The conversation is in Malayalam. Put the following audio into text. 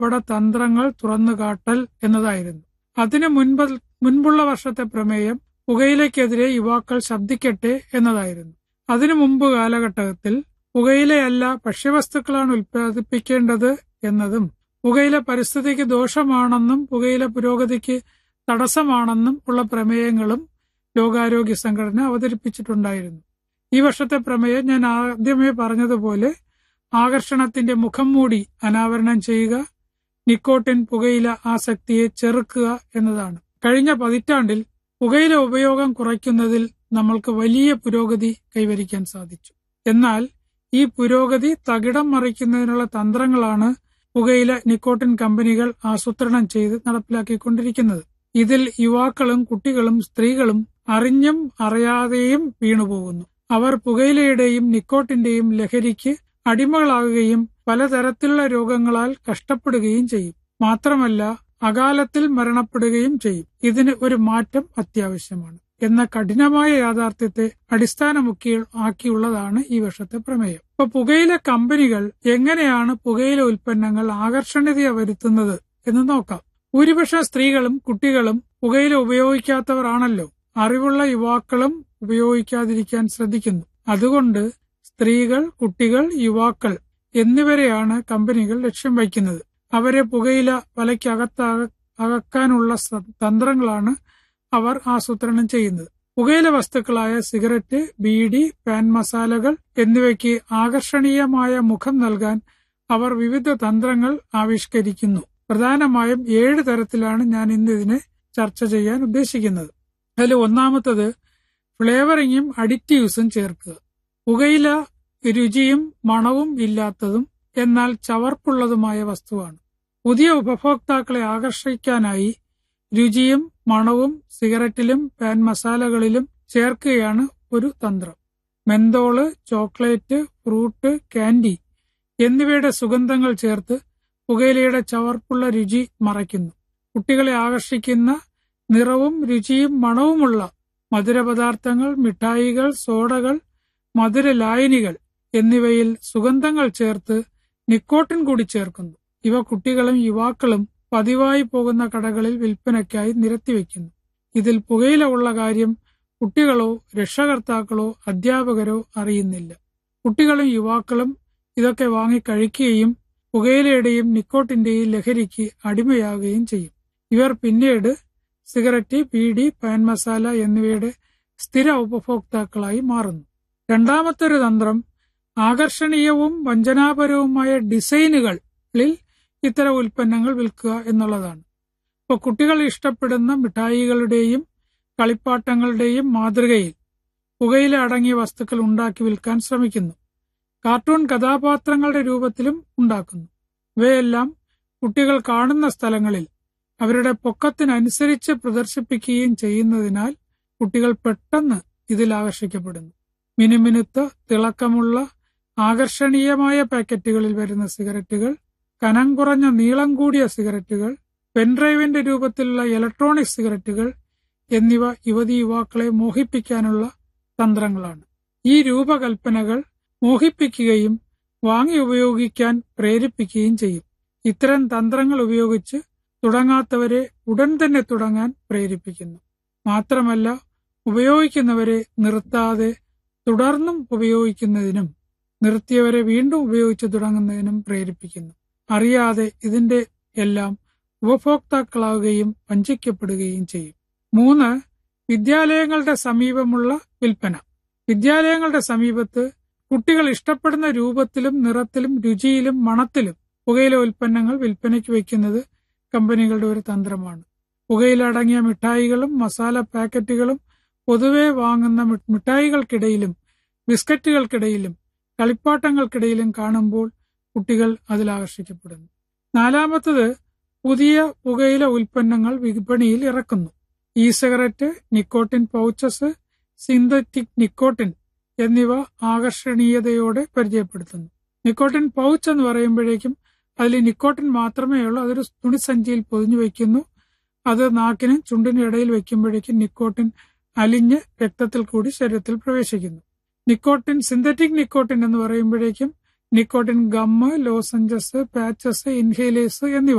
കപട തന്ത്രങ്ങൾ തുറന്നുകാട്ടൽ എന്നതായിരുന്നു അതിനു മുൻപ് മുൻപുള്ള വർഷത്തെ പ്രമേയം പുകയിലയ്ക്കെതിരെ യുവാക്കൾ ശബ്ദിക്കട്ടെ എന്നതായിരുന്നു അതിനു മുമ്പ് കാലഘട്ടത്തിൽ പുകയിലയല്ല ഭക്ഷ്യവസ്തുക്കളാണ് ഉൽപ്പാദിപ്പിക്കേണ്ടത് എന്നതും പുകയില പരിസ്ഥിതിക്ക് ദോഷമാണെന്നും പുകയില പുരോഗതിക്ക് തടസ്സമാണെന്നും ഉള്ള പ്രമേയങ്ങളും ലോകാരോഗ്യ സംഘടന അവതരിപ്പിച്ചിട്ടുണ്ടായിരുന്നു ഈ വർഷത്തെ പ്രമേയം ഞാൻ ആദ്യമേ പറഞ്ഞതുപോലെ ആകർഷണത്തിന്റെ മുഖം മൂടി അനാവരണം ചെയ്യുക നിക്കോട്ടിൻ പുകയില ആസക്തിയെ ചെറുക്കുക എന്നതാണ് കഴിഞ്ഞ പതിറ്റാണ്ടിൽ പുകയില ഉപയോഗം കുറയ്ക്കുന്നതിൽ നമ്മൾക്ക് വലിയ പുരോഗതി കൈവരിക്കാൻ സാധിച്ചു എന്നാൽ ഈ പുരോഗതി തകിടം മറിക്കുന്നതിനുള്ള തന്ത്രങ്ങളാണ് പുകയില നിക്കോട്ടിൻ കമ്പനികൾ ആസൂത്രണം ചെയ്ത് നടപ്പിലാക്കിക്കൊണ്ടിരിക്കുന്നത് ഇതിൽ യുവാക്കളും കുട്ടികളും സ്ത്രീകളും അറിഞ്ഞും അറിയാതെയും വീണുപോകുന്നു അവർ പുകയിലയുടെയും നിക്കോട്ടിന്റെയും ലഹരിക്ക് അടിമകളാകുകയും പലതരത്തിലുള്ള രോഗങ്ങളാൽ കഷ്ടപ്പെടുകയും ചെയ്യും മാത്രമല്ല അകാലത്തിൽ മരണപ്പെടുകയും ചെയ്യും ഇതിന് ഒരു മാറ്റം അത്യാവശ്യമാണ് എന്ന കഠിനമായ യാഥാർത്ഥ്യത്തെ അടിസ്ഥാനമുക്കി ആക്കിയുള്ളതാണ് ഈ വർഷത്തെ പ്രമേയം ഇപ്പൊ പുകയില കമ്പനികൾ എങ്ങനെയാണ് പുകയില ഉൽപ്പന്നങ്ങൾ ആകർഷണീയത വരുത്തുന്നത് എന്ന് നോക്കാം ഭൂരിപക്ഷം സ്ത്രീകളും കുട്ടികളും പുകയില ഉപയോഗിക്കാത്തവരാണല്ലോ അറിവുള്ള യുവാക്കളും ഉപയോഗിക്കാതിരിക്കാൻ ശ്രദ്ധിക്കുന്നു അതുകൊണ്ട് സ്ത്രീകൾ കുട്ടികൾ യുവാക്കൾ എന്നിവരെയാണ് കമ്പനികൾ ലക്ഷ്യം വയ്ക്കുന്നത് അവരെ പുകയില വലയ്ക്കകത്താകാനുള്ള തന്ത്രങ്ങളാണ് അവർ ആസൂത്രണം ചെയ്യുന്നത് പുകയില വസ്തുക്കളായ സിഗരറ്റ് ബീഡി പാൻ മസാലകൾ എന്നിവയ്ക്ക് ആകർഷണീയമായ മുഖം നൽകാൻ അവർ വിവിധ തന്ത്രങ്ങൾ ആവിഷ്കരിക്കുന്നു പ്രധാനമായും ഏഴ് തരത്തിലാണ് ഞാൻ ഇന്ന് ഇതിനെ ചർച്ച ചെയ്യാൻ ഉദ്ദേശിക്കുന്നത് അതിൽ ഒന്നാമത്തത് ഫ്ലേവറിങ്ങും അഡിറ്റീവ്സും ചേർക്കുക പുകയില രുചിയും മണവും ഇല്ലാത്തതും എന്നാൽ ചവർപ്പുള്ളതുമായ വസ്തുവാണ് പുതിയ ഉപഭോക്താക്കളെ ആകർഷിക്കാനായി രുചിയും മണവും സിഗരറ്റിലും പാൻ മസാലകളിലും ചേർക്കുകയാണ് ഒരു തന്ത്രം മെന്തോള് ചോക്ലേറ്റ് ഫ്രൂട്ട് കാൻഡി എന്നിവയുടെ സുഗന്ധങ്ങൾ ചേർത്ത് പുകയിലയുടെ ചവർപ്പുള്ള രുചി മറയ്ക്കുന്നു കുട്ടികളെ ആകർഷിക്കുന്ന നിറവും രുചിയും മണവുമുള്ള മധുരപദാർത്ഥങ്ങൾ മിഠായികൾ സോഡകൾ മധുര ലായനികൾ എന്നിവയിൽ സുഗന്ധങ്ങൾ ചേർത്ത് നിക്കോട്ടിൻ കൂടി ചേർക്കുന്നു ഇവ കുട്ടികളും യുവാക്കളും പതിവായി പോകുന്ന കടകളിൽ വിൽപ്പനയ്ക്കായി നിരത്തിവെക്കുന്നു ഇതിൽ പുകയില ഉള്ള കാര്യം കുട്ടികളോ രക്ഷകർത്താക്കളോ അധ്യാപകരോ അറിയുന്നില്ല കുട്ടികളും യുവാക്കളും ഇതൊക്കെ വാങ്ങി കഴിക്കുകയും പുകയിലയുടെയും നിക്കോട്ടിന്റെയും ലഹരിക്ക് അടിമയാകുകയും ചെയ്യും ഇവർ പിന്നീട് സിഗരറ്റ് ബീഡി പാൻ മസാല എന്നിവയുടെ സ്ഥിര ഉപഭോക്താക്കളായി മാറുന്നു രണ്ടാമത്തൊരു തന്ത്രം ആകർഷണീയവും വഞ്ചനാപരവുമായ ഡിസൈനുകളിൽ ഇത്തരം ഉൽപ്പന്നങ്ങൾ വിൽക്കുക എന്നുള്ളതാണ് ഇപ്പോൾ കുട്ടികൾ ഇഷ്ടപ്പെടുന്ന മിഠായികളുടെയും കളിപ്പാട്ടങ്ങളുടെയും മാതൃകയിൽ പുകയില അടങ്ങിയ വസ്തുക്കൾ ഉണ്ടാക്കി വിൽക്കാൻ ശ്രമിക്കുന്നു കാർട്ടൂൺ കഥാപാത്രങ്ങളുടെ രൂപത്തിലും ഉണ്ടാക്കുന്നു ഇവയെല്ലാം കുട്ടികൾ കാണുന്ന സ്ഥലങ്ങളിൽ അവരുടെ പൊക്കത്തിനനുസരിച്ച് പ്രദർശിപ്പിക്കുകയും ചെയ്യുന്നതിനാൽ കുട്ടികൾ പെട്ടെന്ന് ഇതിൽ ആകർഷിക്കപ്പെടുന്നു മിനുമിനുത്ത തിളക്കമുള്ള ആകർഷണീയമായ പാക്കറ്റുകളിൽ വരുന്ന സിഗരറ്റുകൾ കനം കുറഞ്ഞ നീളം കൂടിയ സിഗരറ്റുകൾ പെൻഡ്രൈവിന്റെ രൂപത്തിലുള്ള ഇലക്ട്രോണിക് സിഗരറ്റുകൾ എന്നിവ യുവതി യുവാക്കളെ മോഹിപ്പിക്കാനുള്ള തന്ത്രങ്ങളാണ് ഈ രൂപകൽപ്പനകൾ മോഹിപ്പിക്കുകയും വാങ്ങി ഉപയോഗിക്കാൻ പ്രേരിപ്പിക്കുകയും ചെയ്യും ഇത്തരം തന്ത്രങ്ങൾ ഉപയോഗിച്ച് തുടങ്ങാത്തവരെ ഉടൻ തന്നെ തുടങ്ങാൻ പ്രേരിപ്പിക്കുന്നു മാത്രമല്ല ഉപയോഗിക്കുന്നവരെ നിർത്താതെ തുടർന്നും ഉപയോഗിക്കുന്നതിനും നിർത്തിയവരെ വീണ്ടും ഉപയോഗിച്ചു തുടങ്ങുന്നതിനും പ്രേരിപ്പിക്കുന്നു അറിയാതെ ഇതിന്റെ എല്ലാം ഉപഭോക്താക്കളാവുകയും വഞ്ചിക്കപ്പെടുകയും ചെയ്യും മൂന്ന് വിദ്യാലയങ്ങളുടെ സമീപമുള്ള വിൽപ്പന വിദ്യാലയങ്ങളുടെ സമീപത്ത് കുട്ടികൾ ഇഷ്ടപ്പെടുന്ന രൂപത്തിലും നിറത്തിലും രുചിയിലും മണത്തിലും പുകയില ഉൽപ്പന്നങ്ങൾ വിൽപ്പനയ്ക്ക് വയ്ക്കുന്നത് കമ്പനികളുടെ ഒരു തന്ത്രമാണ് പുകയില അടങ്ങിയ മിഠായികളും മസാല പാക്കറ്റുകളും പൊതുവെ വാങ്ങുന്ന മിഠായികൾക്കിടയിലും ബിസ്ക്കറ്റുകൾക്കിടയിലും കളിപ്പാട്ടങ്ങൾക്കിടയിലും കാണുമ്പോൾ കുട്ടികൾ അതിൽ ആകർഷിക്കപ്പെടുന്നു നാലാമത്തത് പുതിയ പുകയില ഉൽപ്പന്നങ്ങൾ വിപണിയിൽ ഇറക്കുന്നു e cigarette nicotine pouches synthetic nicotine എന്നിവ ആകർഷണീയതയോടെ പരിചയപ്പെടുത്തുന്നു നിക്കോട്ടിൻ പൗച്ച് എന്ന് പറയുമ്പോഴേക്കും അതിൽ നിക്കോട്ടിൻ മാത്രമേ ഉള്ളൂ അതൊരു തുണിസഞ്ചിയിൽ പൊതിഞ്ഞു വയ്ക്കുന്നു അത് നാക്കിനും ചുണ്ടിനും ഇടയിൽ വയ്ക്കുമ്പോഴേക്കും നിക്കോട്ടിൻ അലിഞ്ഞ് രക്തത്തിൽ കൂടി ശരീരത്തിൽ പ്രവേശിക്കുന്നു നിക്കോട്ടിൻ സിന്തറ്റിക് നിക്കോട്ടിൻ എന്ന് പറയുമ്പോഴേക്കും nicotine gum lozenges patches inhalers എന്നിവ